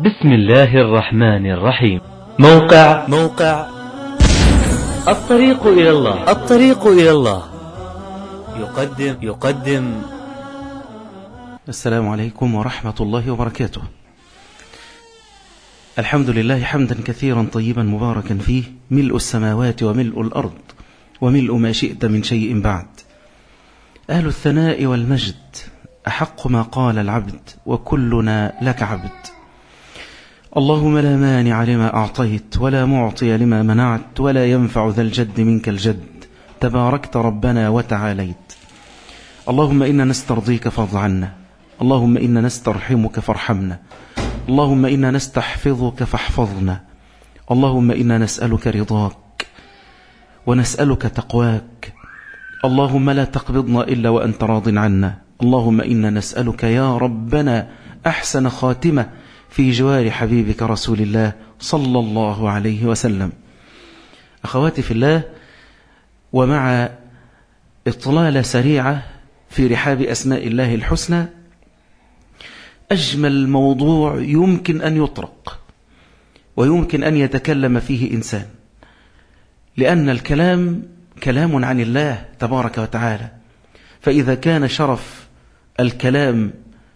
بسم الله الرحمن الرحيم موقع موقع الطريق إلى الله الطريق إلى الله يقدم يقدم السلام عليكم ورحمة الله وبركاته الحمد لله حمدا كثيرا طيبا مباركا فيه ملء السماوات وملء الأرض وملء ما شئت من شيء بعد أهل الثناء والمجد أحق ما قال العبد وكلنا لك عبد اللهم لا مانع لما أعطيت ولا معطي لما منعت ولا ينفع ذا الجد منك الجد تباركت ربنا وتعاليت اللهم إنا نسترضيك فاض عنا اللهم إنا نسترحمك فارحمنا اللهم إنا نستحفظك فاحفظنا اللهم إنا نسألك رضاك ونسألك تقواك اللهم لا تقبضنا إلا وأنت راض عنا اللهم إنا نسألك يا ربنا أحسن خاتمة في جوار حبيبك رسول الله صلى الله عليه وسلم أخواتي في الله ومع إطلالة سريعة في رحاب أسماء الله الحسنى أجمل موضوع يمكن أن يطرق ويمكن أن يتكلم فيه إنسان لأن الكلام كلام عن الله تبارك وتعالى فإذا كان شرف الكلام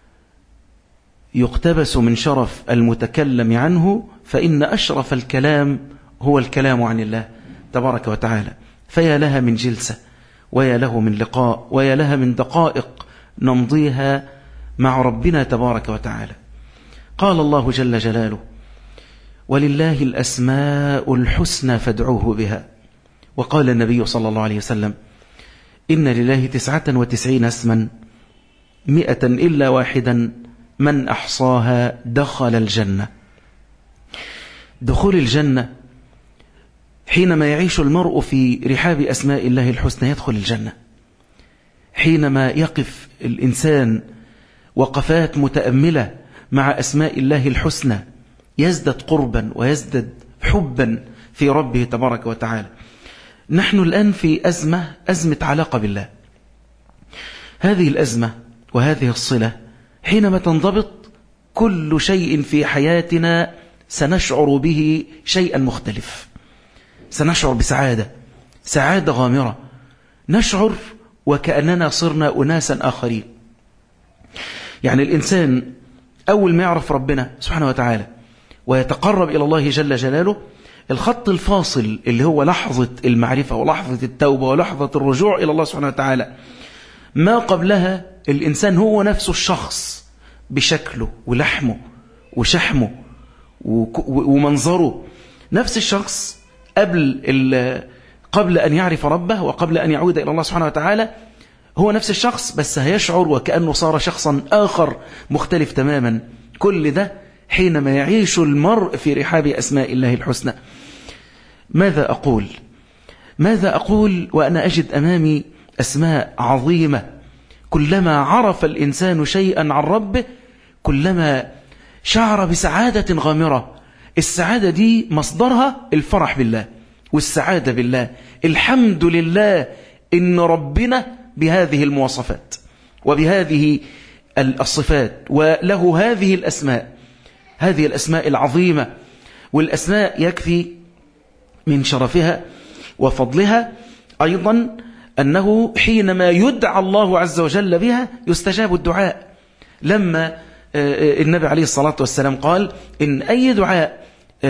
يقتبس من شرف المتكلم عنه فإن أشرف الكلام هو الكلام عن الله تبارك وتعالى فيا لها من جلسة ويا له من لقاء ويا لها من دقائق نمضيها مع ربنا تبارك وتعالى قال الله جل جلاله ولله الأسماء الحسنى فادعوه بها وقال النبي صلى الله عليه وسلم إن لله تسعة وتسعين اسما مئة إلا واحدا من أحصاها دخل الجنة دخول الجنة حينما يعيش المرء في رحاب أسماء الله الحسنى يدخل الجنة حينما يقف الإنسان وقفات متأملة مع أسماء الله الحسنى يزدد قربا ويزدد حبا في ربه تبارك وتعالى نحن الآن في أزمة أزمة علاقة بالله هذه الأزمة وهذه الصلة حينما تنضبط كل شيء في حياتنا سنشعر به شيئا مختلف سنشعر بسعادة سعادة غامرة نشعر وكأننا صرنا أناسا آخرين يعني الإنسان أول ما يعرف ربنا سبحانه وتعالى ويتقرب إلى الله جل جلاله الخط الفاصل اللي هو لحظة المعرفة ولحظة التوبة ولحظة الرجوع إلى الله سبحانه وتعالى ما قبلها الإنسان هو نفسه الشخص بشكله ولحمه وشحمه ومنظره نفس الشخص قبل قبل أن يعرف ربه وقبل أن يعود إلى الله سبحانه وتعالى هو نفس الشخص بس هيشعر وكأنه صار شخصا آخر مختلف تماما كل ده حينما يعيش المرء في رحاب أسماء الله الحسنى ماذا أقول ماذا أقول وأنا أجد أمامي أسماء عظيمة كلما عرف الإنسان شيئا عن ربه كلما شعر بسعادة غامرة السعادة دي مصدرها الفرح بالله والسعادة بالله الحمد لله إن ربنا بهذه المواصفات وبهذه الصفات وله هذه الأسماء هذه الأسماء العظيمة والأسماء يكفي من شرفها وفضلها أيضا أنه حينما يدعى الله عز وجل بها يستجاب الدعاء لما النبي عليه الصلاة والسلام قال إن أي دعاء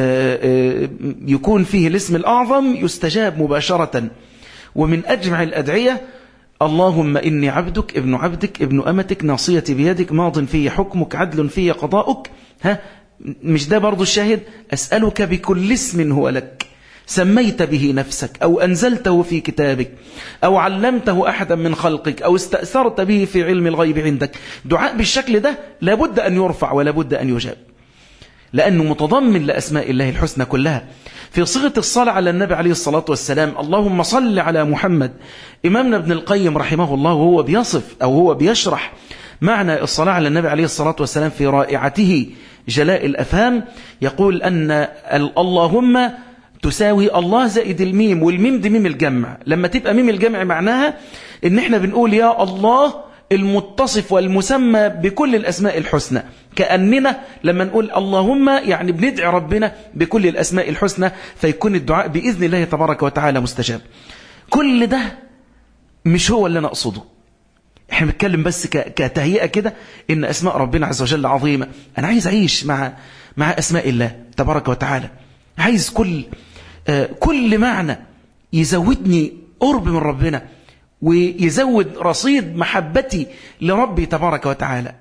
يكون فيه الاسم الأعظم يستجاب مباشرة ومن أجمع الأدعية اللهم إني عبدك ابن عبدك ابن أمتك ناصيتي بيدك ماض في حكمك عدل في قضاؤك ها مش ده برضو الشاهد أسألك بكل اسم هو لك سميت به نفسك أو أنزلته في كتابك أو علمته أحدا من خلقك أو استأثرت به في علم الغيب عندك دعاء بالشكل ده لابد أن يرفع ولابد أن يجاب لأنه متضمن لأسماء الله الحسنى كلها في صيغة الصلاة على النبي عليه الصلاة والسلام اللهم صل على محمد إمامنا ابن القيم رحمه الله وهو بيصف أو هو بيشرح معنى الصلاة على النبي عليه الصلاة والسلام في رائعته جلاء الأفهام يقول أن اللهم تساوي الله زائد الميم والميم دي ميم الجمع لما تبقى ميم الجمع معناها ان احنا بنقول يا الله المتصف والمسمى بكل الأسماء الحسنى كأننا لما نقول اللهم يعني بندعي ربنا بكل الأسماء الحسنى فيكون الدعاء بإذن الله تبارك وتعالى مستجاب كل ده مش هو اللي أنا أقصده احنا بنتكلم بس كتهيئة كده ان اسماء ربنا عز وجل عظيمة انا عايز اعيش مع مع اسماء الله تبارك وتعالى عايز كل آه كل معنى يزودني قرب من ربنا ويزود رصيد محبتي لربي تبارك وتعالى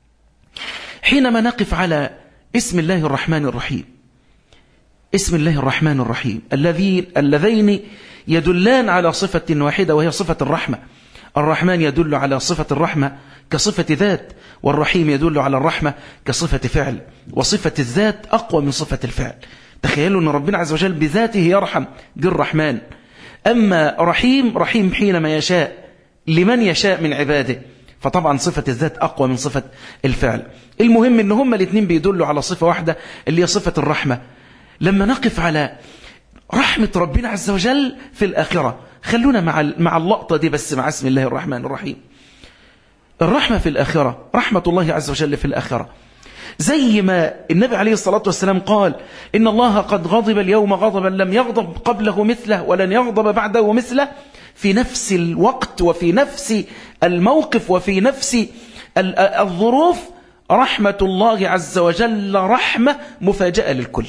حينما نقف على اسم الله الرحمن الرحيم اسم الله الرحمن الرحيم الذين اللذين يدلان على صفة واحدة وهي صفة الرحمة الرحمن يدل على صفة الرحمة كصفة ذات والرحيم يدل على الرحمة كصفة فعل وصفة الذات أقوى من صفة الفعل تخيلوا أن ربنا عز وجل بذاته يرحم دي الرحمن أما رحيم رحيم حينما يشاء لمن يشاء من عباده فطبعا صفة الذات أقوى من صفة الفعل المهم أن هما الاثنين بيدلوا على صفة واحدة اللي هي صفة الرحمة لما نقف على رحمة ربنا عز وجل في الآخرة خلونا مع مع اللقطة دي بس مع اسم الله الرحمن الرحيم الرحمة في الآخرة رحمة الله عز وجل في الآخرة زي ما النبي عليه الصلاة والسلام قال إن الله قد غضب اليوم غضبا لم يغضب قبله مثله ولن يغضب بعده مثله في نفس الوقت وفي نفس الموقف وفي نفس الظروف رحمة الله عز وجل رحمة مفاجأة للكل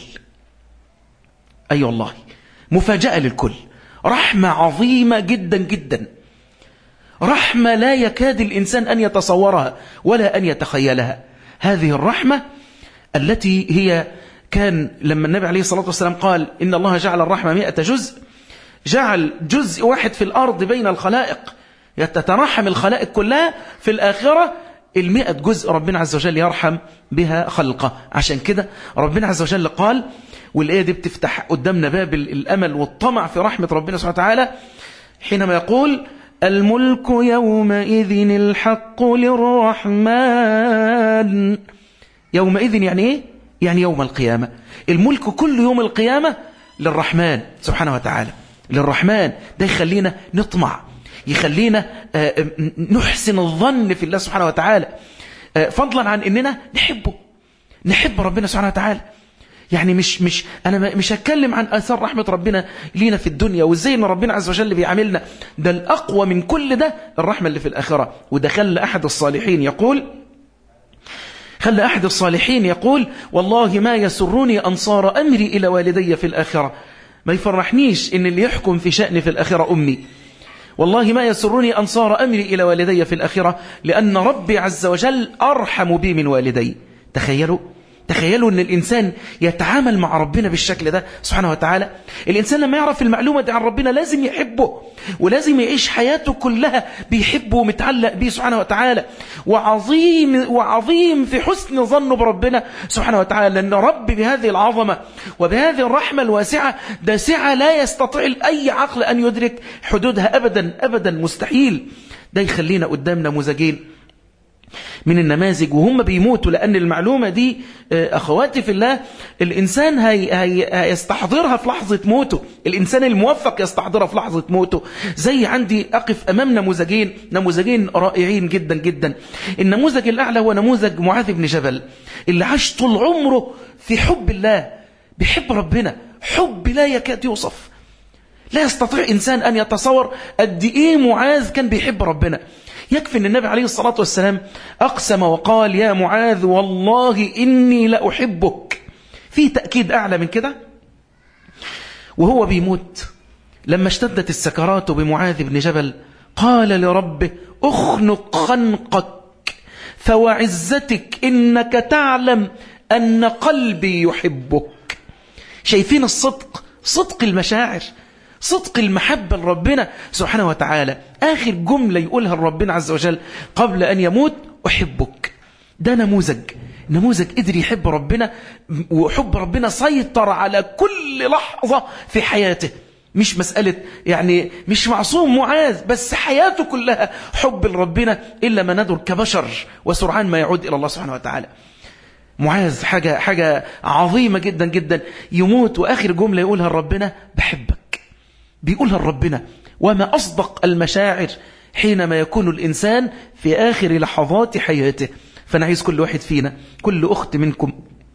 أي أيوة والله مفاجأة للكل رحمة عظيمة جدا جدا رحمة لا يكاد الإنسان أن يتصورها ولا أن يتخيلها هذه الرحمة التي هي كان لما النبي عليه الصلاة والسلام قال إن الله جعل الرحمة مئة جزء جعل جزء واحد في الأرض بين الخلائق يتترحم الخلائق كلها في الآخرة المئة جزء ربنا عز وجل يرحم بها خلقه عشان كده ربنا عز وجل قال والآية دي بتفتح قدامنا باب الأمل والطمع في رحمة ربنا سبحانه وتعالى حينما يقول الملك يومئذ الحق للرحمن يومئذ يعني ايه يعني يوم القيامة الملك كل يوم القيامة للرحمن سبحانه وتعالى للرحمن ده يخلينا نطمع يخلينا نحسن الظن في الله سبحانه وتعالى فضلا عن اننا نحبه نحب ربنا سبحانه وتعالى يعني مش مش انا مش هتكلم عن اثار رحمه ربنا لينا في الدنيا وازاي ان ربنا عز وجل بيعاملنا ده الاقوى من كل ده الرحمه اللي في الاخره وده خلى احد الصالحين يقول خلى احد الصالحين يقول والله ما يسرني انصار امري الى والدي في الاخره ما يفرحنيش ان اللي يحكم في شأني في الاخره امي والله ما يسرني أنصار أمري إلى والدي في الآخرة لأن ربي عز وجل أرحم بي من والدي تخيلوا تخيلوا أن الإنسان يتعامل مع ربنا بالشكل ده سبحانه وتعالى الإنسان لما يعرف المعلومة دي عن ربنا لازم يحبه ولازم يعيش حياته كلها بيحبه ومتعلق به سبحانه وتعالى وعظيم, وعظيم في حسن ظنه بربنا سبحانه وتعالى لأن رب بهذه العظمة وبهذه الرحمة الواسعة ده سعة لا يستطيع أي عقل أن يدرك حدودها أبدا أبدا مستحيل ده يخلينا قدام نموذجين من النماذج وهم بيموتوا لأن المعلومة دي أخواتي في الله الإنسان هي هي هيستحضرها في لحظة موته الإنسان الموفق يستحضرها في لحظة موته زي عندي أقف أمام نموذجين نموذجين رائعين جدا جدا النموذج الأعلى هو نموذج معاذ بن جبل اللي عاش طول عمره في حب الله بيحب ربنا حب لا يكاد يوصف لا يستطيع إنسان أن يتصور قد إيه معاذ كان بيحب ربنا يكفي أن النبي عليه الصلاة والسلام أقسم وقال يا معاذ والله إني لأحبك في تأكيد أعلى من كده وهو بيموت لما اشتدت السكرات بمعاذ بن جبل قال لربه اخنق خنقك فوعزتك إنك تعلم أن قلبي يحبك شايفين الصدق صدق المشاعر صدق المحبة لربنا سبحانه وتعالى آخر جملة يقولها ربنا عز وجل قبل أن يموت أحبك ده نموذج نموذج قدر يحب ربنا وحب ربنا سيطر على كل لحظة في حياته مش مسألة يعني مش معصوم معاذ بس حياته كلها حب لربنا إلا ما ندر كبشر وسرعان ما يعود إلى الله سبحانه وتعالى معاذ حاجة, حاجة عظيمة جدا جدا يموت وآخر جملة يقولها ربنا بحبك بيقولها لربنا وما أصدق المشاعر حينما يكون الإنسان في آخر لحظات حياته فأنا عايز كل واحد فينا كل أخت منكم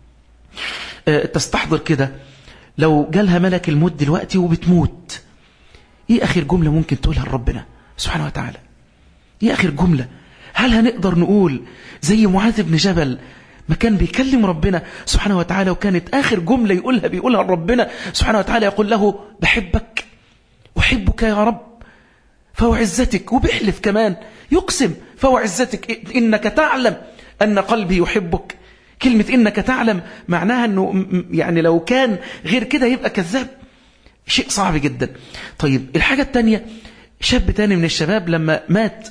تستحضر كده لو جالها ملك الموت دلوقتي وبتموت ايه اخر جملة ممكن تقولها لربنا سبحانه وتعالى ايه اخر جملة هل هنقدر نقول زي معاذ بن جبل ما كان بيكلم ربنا سبحانه وتعالى وكانت آخر جملة يقولها بيقولها لربنا سبحانه وتعالى يقول له بحبك أحبك يا رب فهو عزتك وبيحلف كمان يقسم فهو عزتك إنك تعلم أن قلبي يحبك كلمة إنك تعلم معناها أنه يعني لو كان غير كده يبقى كذاب شيء صعب جدا طيب الحاجة التانية شاب تاني من الشباب لما مات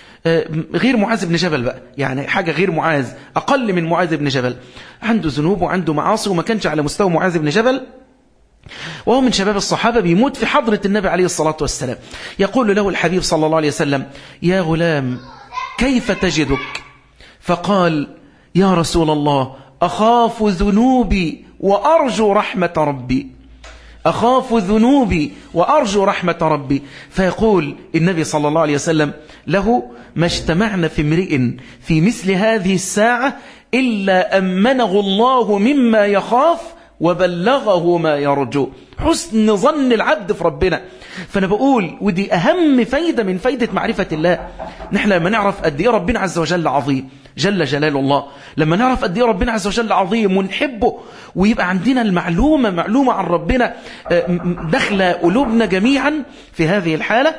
غير معاذ بن جبل بقى يعني حاجة غير معاذ أقل من معاذ بن جبل عنده ذنوب وعنده معاصي وما كانش على مستوى معاذ بن جبل وهو من شباب الصحابة بيموت في حضرة النبي عليه الصلاة والسلام يقول له الحبيب صلى الله عليه وسلم يا غلام كيف تجدك فقال يا رسول الله أخاف ذنوبي وأرجو رحمة ربي أخاف ذنوبي وأرجو رحمة ربي فيقول النبي صلى الله عليه وسلم له ما اجتمعنا في امرئ في مثل هذه الساعة إلا أمنه الله مما يخاف وبلغه ما يرجو حسن ظن العبد في ربنا فأنا بقول ودي أهم فايدة من فايدة معرفة الله نحن لما نعرف قد إيه ربنا عز وجل عظيم جل جلال الله لما نعرف قد إيه ربنا عز وجل عظيم ونحبه ويبقى عندنا المعلومة معلومة عن ربنا داخله قلوبنا جميعا في هذه الحالة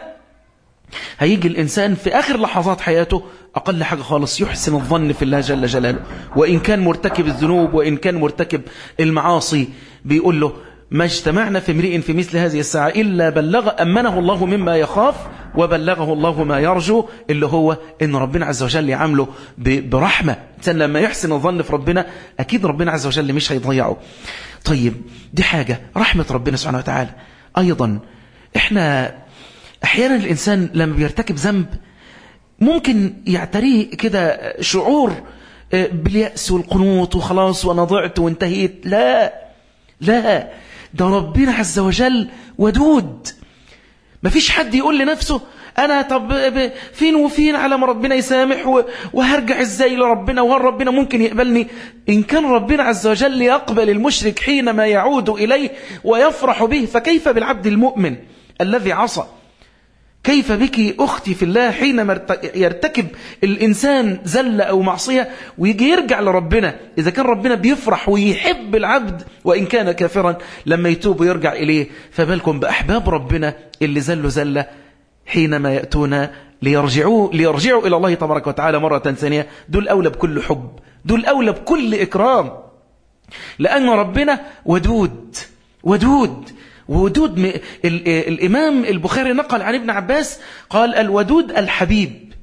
هيجي الإنسان في آخر لحظات حياته أقل حاجة خالص يحسن الظن في الله جل جلاله وإن كان مرتكب الذنوب وإن كان مرتكب المعاصي بيقول له ما اجتمعنا في امرئ في مثل هذه الساعة إلا بلغ أمنه الله مما يخاف وبلغه الله ما يرجو اللي هو إن ربنا عز وجل يعامله برحمة إنسان لما يحسن الظن في ربنا أكيد ربنا عز وجل مش هيضيعه طيب دي حاجة رحمة ربنا سبحانه وتعالى أيضا إحنا أحيانا الإنسان لما بيرتكب ذنب ممكن يعتريه كده شعور باليأس والقنوط وخلاص وأنا ضعت وانتهيت لا لا ده ربنا عز وجل ودود مفيش حد يقول لنفسه أنا طب فين وفين على ما ربنا يسامح وهرجع إزاي لربنا وهل ربنا ممكن يقبلني إن كان ربنا عز وجل يقبل المشرك حينما يعود إليه ويفرح به فكيف بالعبد المؤمن الذي عصى كيف بك أختي في الله حينما يرتكب الإنسان زلة أو معصية ويجي يرجع لربنا إذا كان ربنا بيفرح ويحب العبد وإن كان كافرا لما يتوب ويرجع إليه فبالكم بأحباب ربنا اللي زلوا زلة حينما يأتون ليرجعوا, ليرجعوا إلى الله تبارك وتعالى مرة ثانية دول أولى بكل حب دول أولى بكل إكرام لأن ربنا ودود ودود ودود م... ال... الإمام البخاري نقل عن ابن عباس قال الودود الحبيب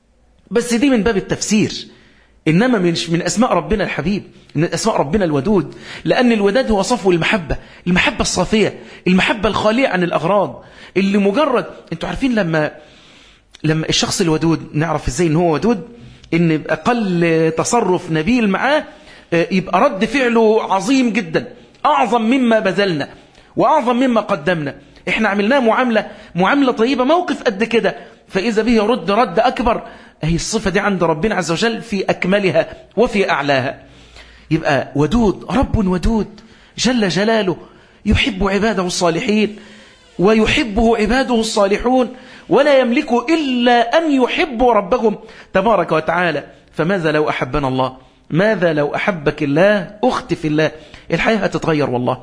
بس دي من باب التفسير إنما مش من أسماء ربنا الحبيب من أسماء ربنا الودود لأن الوداد هو صفو المحبة المحبة الصافية المحبة الخالية عن الأغراض اللي مجرد انتوا عارفين لما لما الشخص الودود نعرف ازاي ان هو ودود ان أقل تصرف نبيل معاه يبقى رد فعله عظيم جدا أعظم مما بذلنا وأعظم مما قدمنا احنا عملناه معاملة معاملة طيبة موقف قد كده فإذا به يرد رد أكبر هي الصفة دي عند ربنا عز وجل في أكملها وفي أعلاها يبقى ودود رب ودود جل جلاله يحب عباده الصالحين ويحبه عباده الصالحون ولا يملك إلا أن يحبوا ربهم تبارك وتعالى فماذا لو أحبنا الله ماذا لو أحبك الله أخت في الله الحياة هتتغير والله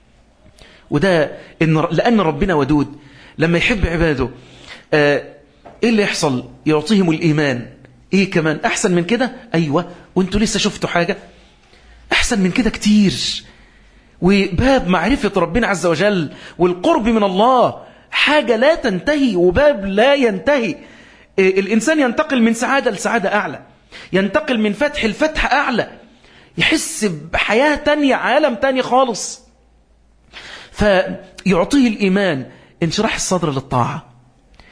وده إن لأن ربنا ودود لما يحب عباده آه إيه اللي يحصل يعطيهم الإيمان إيه كمان أحسن من كده أيوة وانتوا لسه شفتوا حاجة أحسن من كده كتير وباب معرفة ربنا عز وجل والقرب من الله حاجة لا تنتهي وباب لا ينتهي آه الإنسان ينتقل من سعادة لسعادة أعلى ينتقل من فتح لفتح أعلى يحس بحياة تانية عالم تاني خالص فيعطيه الإيمان انشراح الصدر للطاعة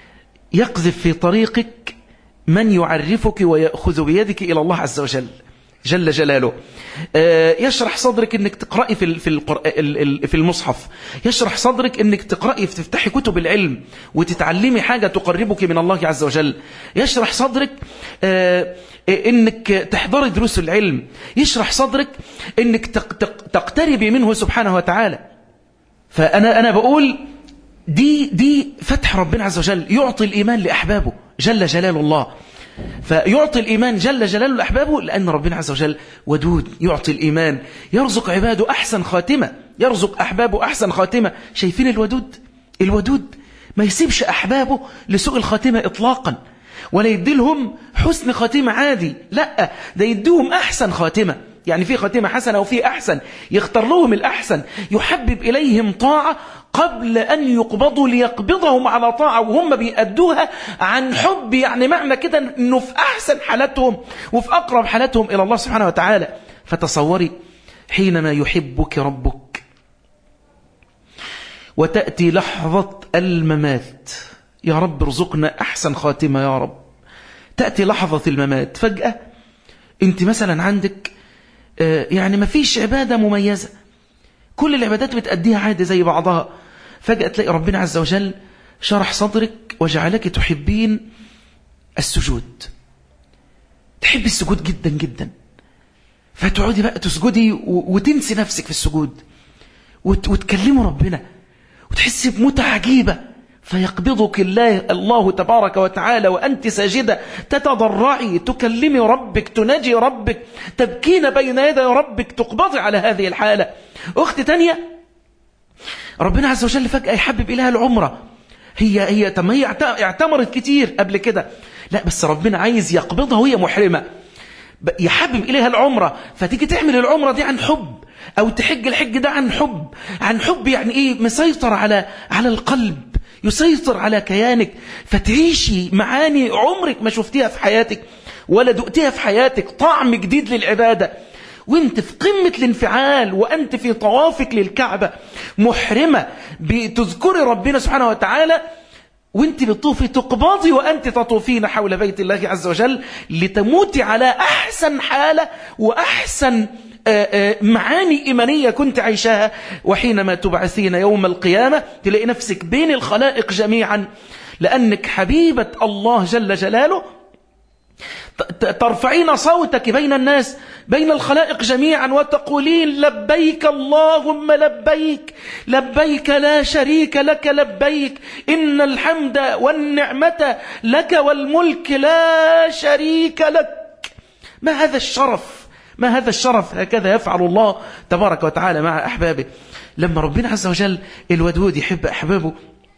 يقذف في طريقك من يعرفك ويأخذ بيدك إلى الله عز وجل جل جلاله آه، يشرح صدرك انك تقرأي في ال- في القر- ال- ال- في المصحف يشرح صدرك انك تقرأي تفتحي كتب العلم وتتعلمي حاجة تقربك من الله عز وجل يشرح صدرك آه، انك تحضري دروس العلم يشرح صدرك انك تق- تق- تقتربي منه سبحانه وتعالى فأنا أنا بقول دي دي فتح ربنا عز وجل يعطي الإيمان لأحبابه جل جلال الله فيعطي الإيمان جل جلاله لأحبابه لأن ربنا عز وجل ودود يعطي الإيمان يرزق عباده أحسن خاتمة يرزق أحبابه أحسن خاتمة شايفين الودود الودود ما يسيبش أحبابه لسوء الخاتمة إطلاقا ولا يديلهم حسن خاتمة عادي لا ده يديهم أحسن خاتمة يعني في خاتمة حسنة وفي أحسن يختار لهم الأحسن يحبب إليهم طاعة قبل أن يقبضوا ليقبضهم على طاعة وهم بيأدوها عن حب يعني معنى كده أنه في أحسن حالاتهم وفي أقرب حالاتهم إلى الله سبحانه وتعالى فتصوري حينما يحبك ربك وتأتي لحظة الممات يا رب ارزقنا أحسن خاتمة يا رب تأتي لحظة الممات فجأة انت مثلا عندك آه، يعني ما فيش عبادة مميزة كل العبادات بتأديها عادي زي بعضها فجأة تلاقي ربنا عز وجل شرح صدرك وجعلك تحبين السجود تحب السجود جدا جدا فتقعدي بقى تسجدي و- وتنسي نفسك في السجود وت- وتكلموا ربنا وتحسي بمتعة عجيبة فيقبضك الله الله تبارك وتعالى وأنت ساجدة تتضرعي تكلمي ربك تناجي ربك تبكين بين يدي ربك تقبضي على هذه الحالة أخت تانية ربنا عز وجل فجأة يحبب إليها العمرة هي هي طب ما هي اعت- اعتمرت كتير قبل كده لا بس ربنا عايز يقبضها وهي محرمة ب- يحبب إليها العمرة فتيجي تعمل العمرة دي عن حب أو تحج الحج ده عن حب عن حب يعني إيه مسيطر على على القلب يسيطر على كيانك فتعيشي معاني عمرك ما شفتيها في حياتك ولا دقتيها في حياتك طعم جديد للعبادة وانت في قمة الانفعال وانت في طوافك للكعبة محرمة بتذكري ربنا سبحانه وتعالى وانت بتطوفي تقبضي وانت تطوفين حول بيت الله عز وجل لتموتي على احسن حالة واحسن آه، آه، معاني إيمانية كنت عايشاها وحينما تبعثين يوم القيامة تلاقي نفسك بين الخلائق جميعا لأنك حبيبة الله جل جلاله ت- ترفعين صوتك بين الناس بين الخلائق جميعا وتقولين لبيك اللهم لبيك لبيك لا شريك لك لبيك إن الحمد والنعمة لك والملك لا شريك لك ما هذا الشرف ما هذا الشرف هكذا يفعل الله تبارك وتعالى مع أحبابه لما ربنا عز وجل الودود يحب أحبابه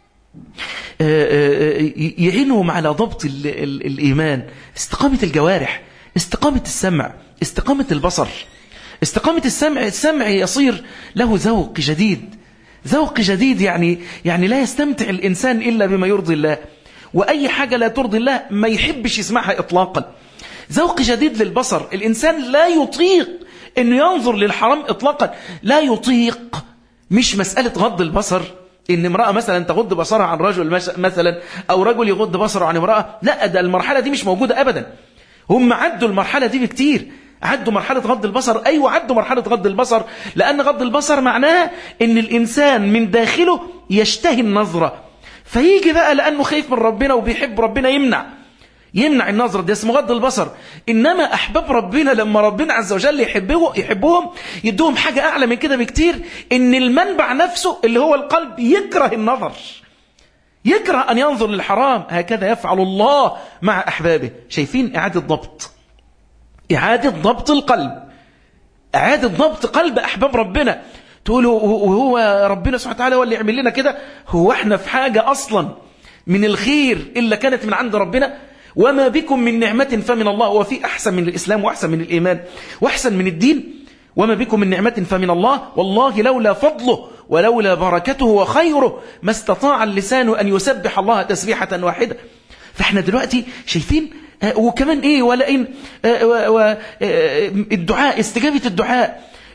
يعينهم على ضبط ال ال الإيمان استقامة الجوارح استقامة السمع استقامة البصر استقامة السمع السمع يصير له ذوق جديد ذوق جديد يعني يعني لا يستمتع الإنسان إلا بما يرضي الله وأي حاجة لا ترضي الله ما يحبش يسمعها إطلاقا ذوق جديد للبصر الإنسان لا يطيق أنه ينظر للحرام إطلاقا لا يطيق مش مسألة غض البصر ان امرأة مثلا تغض بصرها عن رجل مثلا او رجل يغض بصره عن امرأة لا ده المرحلة دي مش موجودة ابدا هم عدوا المرحلة دي بكتير عدوا مرحلة غض البصر ايوه عدوا مرحلة غض البصر لان غض البصر معناها ان الانسان من داخله يشتهي النظرة فيجي بقى لانه خايف من ربنا وبيحب ربنا يمنع يمنع النظر ده اسمه غض البصر إنما أحباب ربنا لما ربنا عز وجل يحبه يحبهم يدوهم حاجة أعلى من كده بكتير إن المنبع نفسه اللي هو القلب يكره النظر يكره أن ينظر للحرام هكذا يفعل الله مع أحبابه شايفين إعادة ضبط إعادة ضبط القلب إعادة ضبط قلب أحباب ربنا تقولوا وهو ربنا سبحانه وتعالى هو اللي يعمل لنا كده هو احنا في حاجة أصلا من الخير إلا كانت من عند ربنا وما بكم من نعمة فمن الله وفي أحسن من الإسلام وأحسن من الإيمان وأحسن من الدين وما بكم من نعمة فمن الله والله لولا فضله ولولا بركته وخيره ما استطاع اللسان أن يسبح الله تسبيحة واحدة فاحنا دلوقتي شايفين وكمان ايه ولئن الدعاء استجابة الدعاء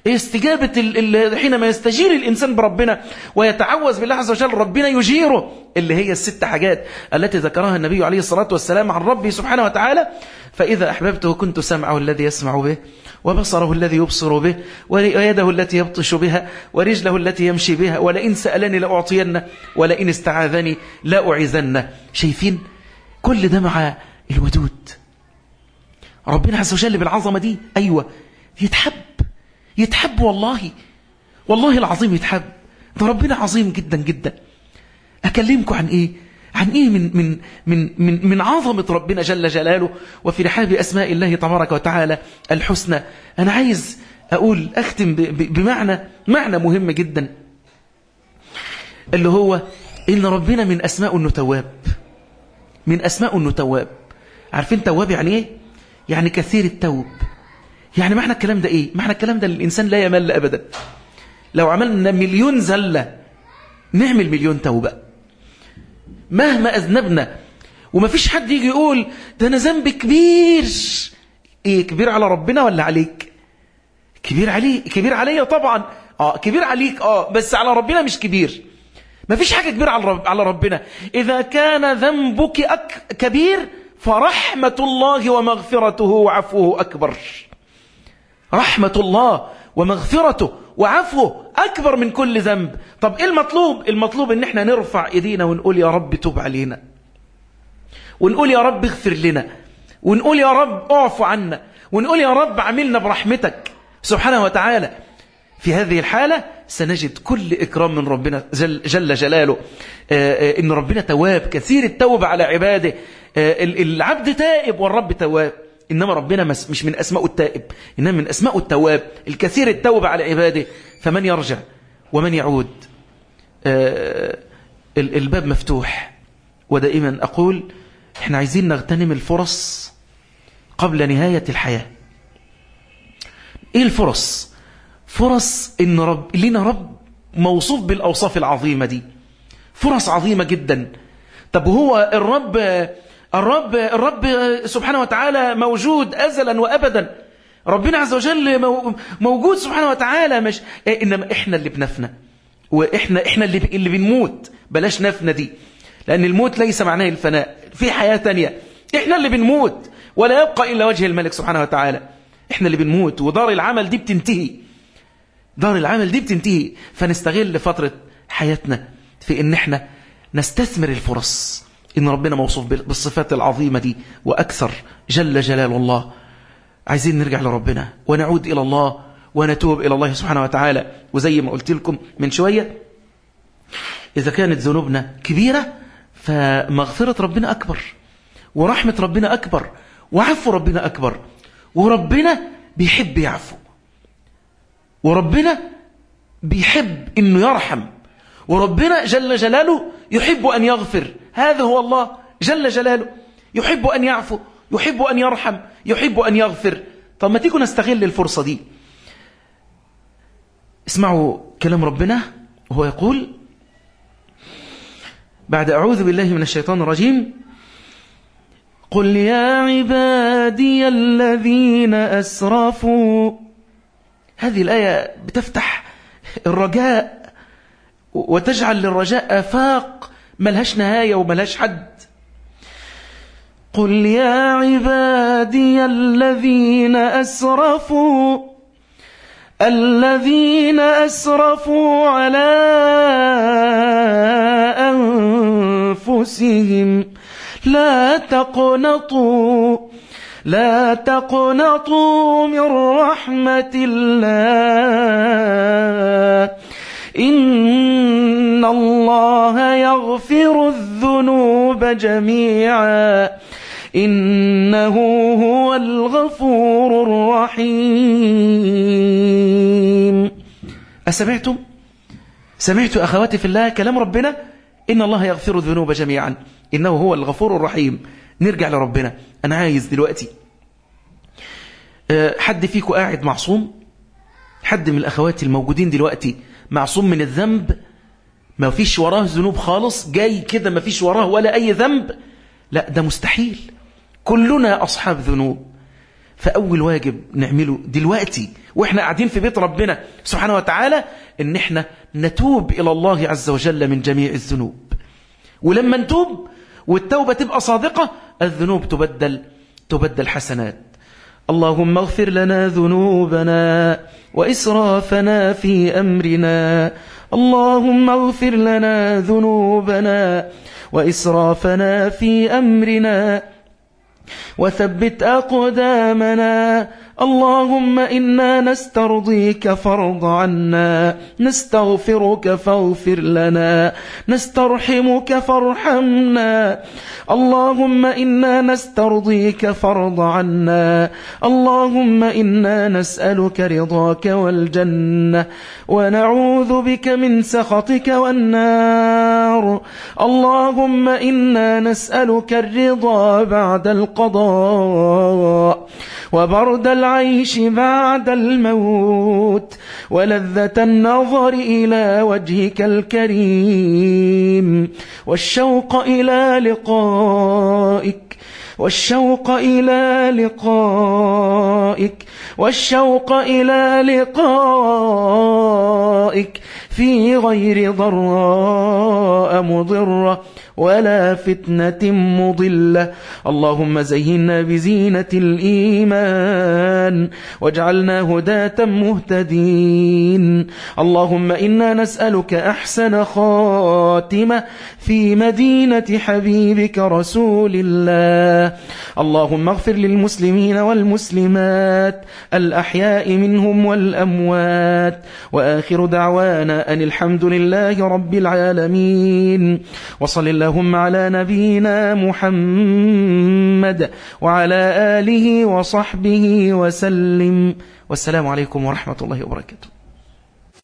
هي استجابة ال ال حينما يستجير الإنسان بربنا ويتعوذ بالله عز وجل ربنا يجيره اللي هي الست حاجات التي ذكرها النبي عليه الصلاة والسلام عن ربه سبحانه وتعالى فإذا أحببته كنت سمعه الذي يسمع به وبصره الذي يبصر به ويده التي يبطش بها ورجله التي يمشي بها ولئن سألني لأعطينه ولئن استعاذني لا أعيذنه شايفين كل ده مع الودود ربنا عز وجل بالعظمة دي أيوة يتحب يتحب والله والله العظيم يتحب ده ربنا عظيم جدا جدا أكلمكم عن إيه عن إيه من, من, من, من, من عظمة ربنا جل جلاله وفي رحاب أسماء الله تبارك وتعالى الحسنى أنا عايز أقول أختم بمعنى معنى مهم جدا اللي هو إن ربنا من أسماء أنه تواب من أسماء أنه تواب عارفين تواب يعني إيه يعني كثير التوب يعني معنى الكلام ده إيه معنى الكلام ده الإنسان لا يمل أبدا لو عملنا مليون زلة نعمل مليون توبة مهما أذنبنا وما فيش حد يجي يقول ده أنا ذنب كبير إيه كبير على ربنا ولا عليك كبير عليه كبير عليا طبعا آه كبير عليك آه بس على ربنا مش كبير ما فيش حاجة كبيرة على رب على ربنا إذا كان ذنبك أك كبير فرحمة الله ومغفرته وعفوه أكبر رحمة الله ومغفرته وعفوه أكبر من كل ذنب طب إيه المطلوب المطلوب إن احنا نرفع إيدينا ونقول يا رب توب علينا ونقول يا رب اغفر لنا ونقول يا رب اعفو عنا ونقول يا رب عملنا برحمتك سبحانه وتعالى في هذه الحالة سنجد كل إكرام من ربنا جل, جل جلاله إن ربنا تواب كثير التوبة على عباده العبد تائب والرب تواب إنما ربنا مش من أسماء التائب إنما من أسماء التواب الكثير التوبة على عباده فمن يرجع ومن يعود الباب مفتوح ودائما أقول احنا عايزين نغتنم الفرص قبل نهاية الحياة ايه الفرص فرص ان رب لنا رب موصوف بالاوصاف العظيمه دي فرص عظيمه جدا طب هو الرب الرب الرب سبحانه وتعالى موجود ازلا وابدا ربنا عز وجل موجود سبحانه وتعالى مش انما احنا اللي بنفنى واحنا احنا اللي اللي بنموت بلاش نفنى دي لان الموت ليس معناه الفناء في حياه ثانيه احنا اللي بنموت ولا يبقى الا وجه الملك سبحانه وتعالى احنا اللي بنموت ودار العمل دي بتنتهي دار العمل دي بتنتهي فنستغل فترة حياتنا في ان احنا نستثمر الفرص ان ربنا موصوف بالصفات العظيمة دي واكثر جل جلال الله عايزين نرجع لربنا ونعود الى الله ونتوب الى الله سبحانه وتعالى وزي ما قلت لكم من شوية اذا كانت ذنوبنا كبيرة فمغفرة ربنا اكبر ورحمة ربنا اكبر وعفو ربنا اكبر وربنا بيحب يعفو وربنا بيحب انه يرحم وربنا جل جلاله يحب ان يغفر هذا هو الله جل جلاله يحب ان يعفو يحب ان يرحم يحب ان يغفر طب ما تيجوا نستغل الفرصة دي اسمعوا كلام ربنا وهو يقول بعد أعوذ بالله من الشيطان الرجيم قل يا عبادي الذين أسرفوا هذه الآية بتفتح الرجاء وتجعل للرجاء آفاق ملهاش نهاية وملهاش حد قل يا عبادي الذين أسرفوا الذين أسرفوا على أنفسهم لا تقنطوا لا تقنطوا من رحمة الله إن الله يغفر الذنوب جميعا إنه هو الغفور الرحيم أسمعتم؟ سمعت أخواتي في الله كلام ربنا إن الله يغفر الذنوب جميعا إنه هو الغفور الرحيم نرجع لربنا أنا عايز دلوقتي حد فيكم قاعد معصوم حد من الأخوات الموجودين دلوقتي معصوم من الذنب ما فيش وراه ذنوب خالص جاي كده ما فيش وراه ولا أي ذنب لا ده مستحيل كلنا أصحاب ذنوب فأول واجب نعمله دلوقتي وإحنا قاعدين في بيت ربنا سبحانه وتعالى إن إحنا نتوب إلى الله عز وجل من جميع الذنوب ولما نتوب والتوبة تبقى صادقة الذنوب تبدل تبدل حسنات اللهم اغفر لنا ذنوبنا وإسرافنا في أمرنا اللهم اغفر لنا ذنوبنا وإسرافنا في أمرنا وثبت أقدامنا اللهم إنا نسترضيك فرض عنا نستغفرك فاغفر لنا نسترحمك فارحمنا اللهم إنا نسترضيك فرض عنا اللهم إنا نسألك رضاك والجنة ونعوذ بك من سخطك والنار اللهم إنا نسألك الرضا بعد القضاء وبرد العيش بعد الموت ولذة النظر إلى وجهك الكريم والشوق إلى لقائك والشوق إلى لقائك والشوق إلى لقائك في غير ضراء مضرة ولا فتنة مضلة اللهم زينا بزينة الإيمان واجعلنا هداة مهتدين اللهم إنا نسألك أحسن خاتمة في مدينة حبيبك رسول الله اللهم اغفر للمسلمين والمسلمات الأحياء منهم والأموات وآخر دعوانا أن الحمد لله رب العالمين وصل اللهم على نبينا محمد وعلى آله وصحبه وسلم والسلام عليكم ورحمة الله وبركاته